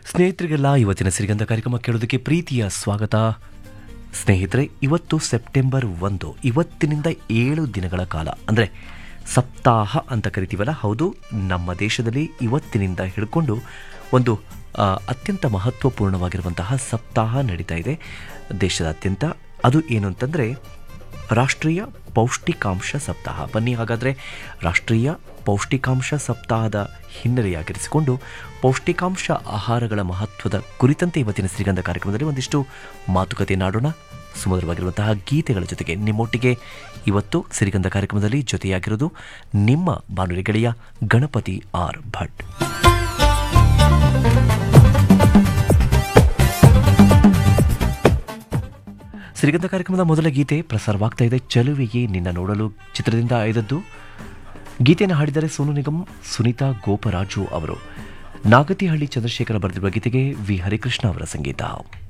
ಸ್ನೇಹಿತರಿಗೆಲ್ಲ ಇವತ್ತಿನ ಸಿರಿಗಂಧ ಕಾರ್ಯಕ್ರಮ ಕೇಳೋದಕ್ಕೆ ಪ್ರೀತಿಯ ಸ್ವಾಗತ ಸ್ನೇಹಿತರೆ ಇವತ್ತು ಸೆಪ್ಟೆಂಬರ್ ಒಂದು ಇವತ್ತಿನಿಂದ ಏಳು ದಿನಗಳ ಕಾಲ ಅಂದರೆ ಸಪ್ತಾಹ ಅಂತ ಕರಿತೀವಲ್ಲ ಹೌದು ನಮ್ಮ ದೇಶದಲ್ಲಿ ಇವತ್ತಿನಿಂದ ಹಿಡ್ಕೊಂಡು ಒಂದು ಆ, ಅತ್ಯಂತ ಮಹತ್ವಪೂರ್ಣವಾಗಿರುವಂತಹ ಸಪ್ತಾಹ ನಡೀತಾ ಇದೆ ದೇಶದಾದ್ಯಂತ ಅದು ಏನು ಅಂತಂದರೆ ರಾಷ್ಟ್ರೀಯ ಪೌಷ್ಟಿಕಾಂಶ ಸಪ್ತಾಹ ಬನ್ನಿ ಹಾಗಾದರೆ ರಾಷ್ಟ್ರೀಯ ಪೌಷ್ಟಿಕಾಂಶ ಸಪ್ತಾಹದ ಹಿನ್ನೆಲೆಯಾಗಿರಿಸಿಕೊಂಡು ಪೌಷ್ಟಿಕಾಂಶ ಆಹಾರಗಳ ಮಹತ್ವದ ಕುರಿತಂತೆ ಇವತ್ತಿನ ಶ್ರೀಗಂಧ ಕಾರ್ಯಕ್ರಮದಲ್ಲಿ ಒಂದಿಷ್ಟು ಮಾತುಕತೆ ನಾಡೋಣ ಸುಮಧುರವಾಗಿರುವಂತಹ ಗೀತೆಗಳ ಜೊತೆಗೆ ನಿಮ್ಮೊಟ್ಟಿಗೆ ಇವತ್ತು ಸಿರಿಗಂಧ ಕಾರ್ಯಕ್ರಮದಲ್ಲಿ ಜೊತೆಯಾಗಿರೋದು ನಿಮ್ಮ ಬಾನುಲಿ ಗೆಳೆಯ ಗಣಪತಿ ಆರ್ ಭಟ್ ಸಿರಿಗಂಧ ಕಾರ್ಯಕ್ರಮದ ಮೊದಲ ಗೀತೆ ಪ್ರಸಾರವಾಗ್ತಾ ಇದೆ ಚಲುವೆಯೇ ನಿನ್ನ ನೋಡಲು ಚಿತ್ರದಿಂದ ಆಯ್ದದ್ದು ಗೀತೆಯನ್ನು ಹಾಡಿದರೆ ಸೋನು ನಿಗಮ್ ಸುನೀತಾ ಗೋಪರಾಜು ಅವರು ನಾಗತಿಹಳ್ಳಿ ಚಂದ್ರಶೇಖರ ಬರೆದಿರುವ ಗೀತೆಗೆ ವಿ ಹರಿಕೃಷ್ಣ ಅವರ ಸಂಗೀತ